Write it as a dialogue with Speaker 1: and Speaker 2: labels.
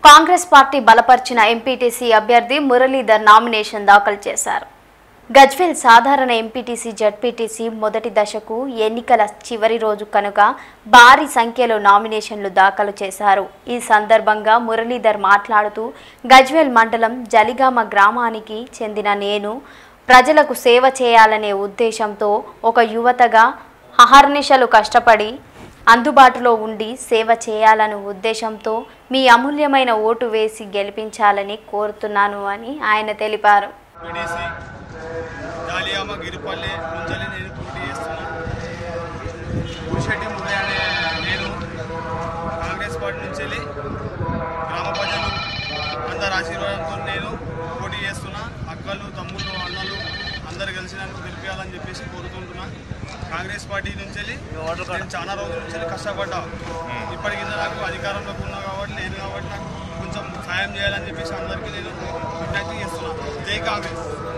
Speaker 1: Congress party బలపరిచిన MPTC అభ్యర్థి Muralidhar nomination దాఖలు చేశారు గజ్వేల్ సాధారణ ఎంపీటీసీ జడ్పీటీసీ మొదటి దశకు ఎన్నికల చివరి రోజు కనుక భారీ సంఖ్యలో నామినేషన్లు దాఖలు చేశారు ఈ సందర్భంగా మురళీధర్ మాట్లాడుతూ గజ్వేల్ మండలం జలిగామ గ్రామానికి చెందిన నేను ప్రజలకు సేవ చేయాలనే ఉద్దేశంతో ఒక యువతగా అహర్నిశలు కష్టపడి అందుబాటులో ఉండి సేవ చేయాలనే ఉద్దేశంతో మీ అమూల్యమైన ఓటు వేసి గెలిపించాలని కోరుతున్నాను అని ఆయన తెలిపారు
Speaker 2: పిడిసి జాలియామ గిరిపల్లి నుంచి నేను పోటీ చేస్తున్నా పుషెట్టి మురళి అనే నేను కాంగ్రెస్ పార్టీ నుంచి వెళ్ళి గ్రామ ప్రజలు అందరి ఆశీర్వాదంతో నేను పోటీ చేస్తున్నా అక్కలు తమ్ముళ్ళు అన్నలు అందరు కలిసి నన్ను గెలిపించాలని చెప్పేసి కోరుకుంటున్నా కాంగ్రెస్ పార్టీ నుంచి వెళ్ళి నేను చాలా రోజుల నుంచి వెళ్ళి కష్టపడ్డా ఇప్పటికి నాకు అధికారంలోకి ఉన్నా కాబట్టి లేదు కాబట్టి నాకు కొంచెం సాయం చేయాలని చెప్పేసి అందరికీ నేను విజ్ఞప్తి చేస్తున్నా జై కాంగ్రెస్